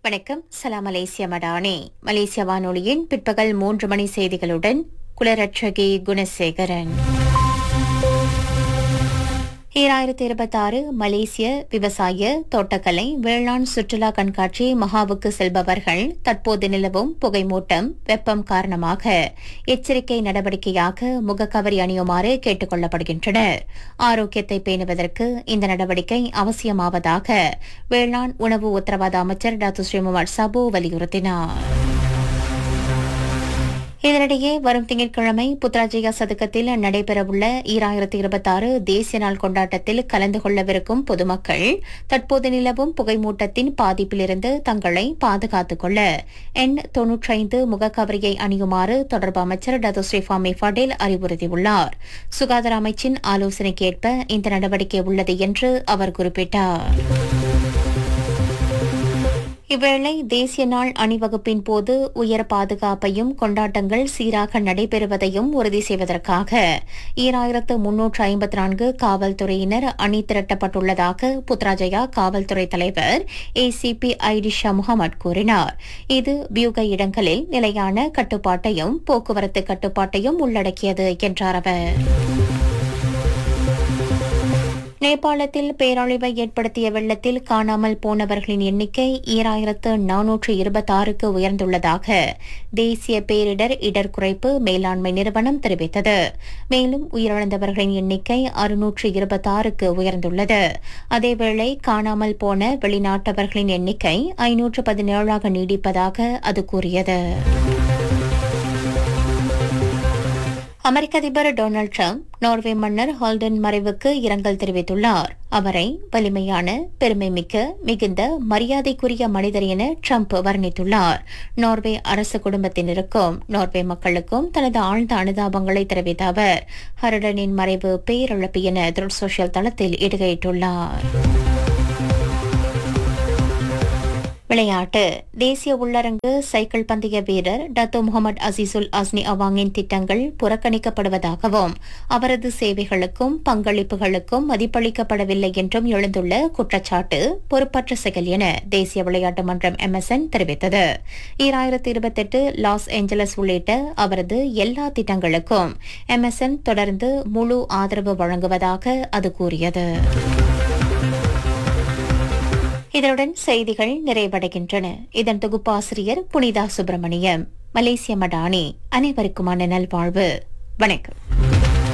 வணக்கம் சலாம் மலேசிய மடானே மலேசிய வானொலியின் பிற்பகல் மூன்று மணி செய்திகளுடன் குலரட்சகி குணசேகரன் ஈராயிரத்தி இருபத்தாறு மலேசிய விவசாய தோட்டக்கலை வேளாண் சுற்றுலா கண்காட்சி மகாவுக்கு செல்பவர்கள் தற்போது நிலவும் புகைமூட்டம் வெப்பம் காரணமாக எச்சரிக்கை நடவடிக்கையாக முகக்கவரி அணியுமாறு கேட்டுக் கொள்ளப்படுகின்றனர் ஆரோக்கியத்தை பேணுவதற்கு இந்த நடவடிக்கை அவசியமாவதாக வேளாண் உணவு உத்தரவாத அமைச்சர் டாக்டர் ஸ்ரீமுமார் சபு வலியுறுத்தினார் இதனிடையே வரும் திங்கட்கிழமை புத்ராஜயா சதுக்கத்தில் நடைபெறவுள்ள ஈராயிரத்தி இருபத்தாறு தேசிய நாள் கொண்டாட்டத்தில் கலந்து கொள்ளவிருக்கும் பொதுமக்கள் தற்போது நிலவும் புகைமூட்டத்தின் பாதிப்பிலிருந்து தங்களை பாதுகாத்துக் கொள்ள எண் தொன்னூற்றைந்து முகக்கவரியை அணியுமாறு தொடர்பு அமைச்சர் டத்து ஸ்ரீஃபாமி ஃபடேல் அறிவுறுத்தியுள்ளார் சுகாதார அமைச்சின் ஆலோசனைக்கேற்ப இந்த நடவடிக்கை உள்ளது என்று அவர் குறிப்பிட்டார் இவ்வேளை தேசிய நாள் அணிவகுப்பின் போது உயர் பாதுகாப்பையும் கொண்டாட்டங்கள் சீராக நடைபெறுவதையும் உறுதி செய்வதற்காக ஈராயிரத்து முன்னூற்று ஐம்பத்தி நான்கு காவல்துறையினர் அணி திரட்டப்பட்டுள்ளதாக புத்ராஜயா காவல்துறை தலைவர் ஏசிபி ஐடிஷா முகமது கூறினார் இது வியூக இடங்களில் நிலையான கட்டுப்பாட்டையும் போக்குவரத்து கட்டுப்பாட்டையும் உள்ளடக்கியது என்றார் அவர் நேபாளத்தில் பேரழிவை ஏற்படுத்திய வெள்ளத்தில் காணாமல் போனவர்களின் எண்ணிக்கை ஈராயிரத்து நானூற்று இருபத்தாறுக்கு உயர்ந்துள்ளதாக தேசிய பேரிடர் இடர் குறைப்பு மேலாண்மை நிறுவனம் தெரிவித்தது மேலும் உயிரிழந்தவர்களின் எண்ணிக்கை அறுநூற்று இருபத்தாறுக்கு உயர்ந்துள்ளது அதேவேளை காணாமல் போன வெளிநாட்டவர்களின் எண்ணிக்கை ஐநூற்று பதினேழாக நீடிப்பதாக அது கூறியது அமெரிக்க அதிபர் டொனால்டு டிரம்ப் நார்வே மன்னர் ஹால்டன் மறைவுக்கு இரங்கல் தெரிவித்துள்ளார் அவரை வலிமையான பெருமைமிக்க மிகுந்த மரியாதைக்குரிய மனிதர் என ட்ரம்ப் வர்ணித்துள்ளார் நார்வே அரசு குடும்பத்தினருக்கும் நார்வே மக்களுக்கும் தனது ஆழ்ந்த அனுதாபங்களை தெரிவித்த அவர் ஹரடனின் மறைவு பேரிழப்பு என த்ரெட் சோஷியல் தளத்தில் இடுகையிட்டுள்ளார் விளையாட்டு தேசிய உள்ளரங்கு சைக்கிள் பந்தய வீரர் டத்தோ முகமது அசீசுல் அஸ்னி அவாங்கின் திட்டங்கள் புறக்கணிக்கப்படுவதாகவும் அவரது சேவைகளுக்கும் பங்களிப்புகளுக்கும் மதிப்பளிக்கப்படவில்லை என்றும் எழுந்துள்ள குற்றச்சாட்டு பொறுப்பற்ற செயல் என தேசிய விளையாட்டு மன்றம் எம்எஸ்என் தெரிவித்தது ஈராயிரத்தி இருபத்தெட்டு லாஸ் ஏஞ்சலஸ் உள்ளிட்ட அவரது எல்லா திட்டங்களுக்கும் எம்எஸ்என் தொடர்ந்து முழு ஆதரவு வழங்குவதாக அது கூறியது இதனுடன் செய்திகள் நிறைவடைகின்றன இதன் தொகுப்பாசிரியர் புனிதா சுப்பிரமணியம் மலேசிய மடானி அனைவருக்குமான நல்வாழ்வு வணக்கம்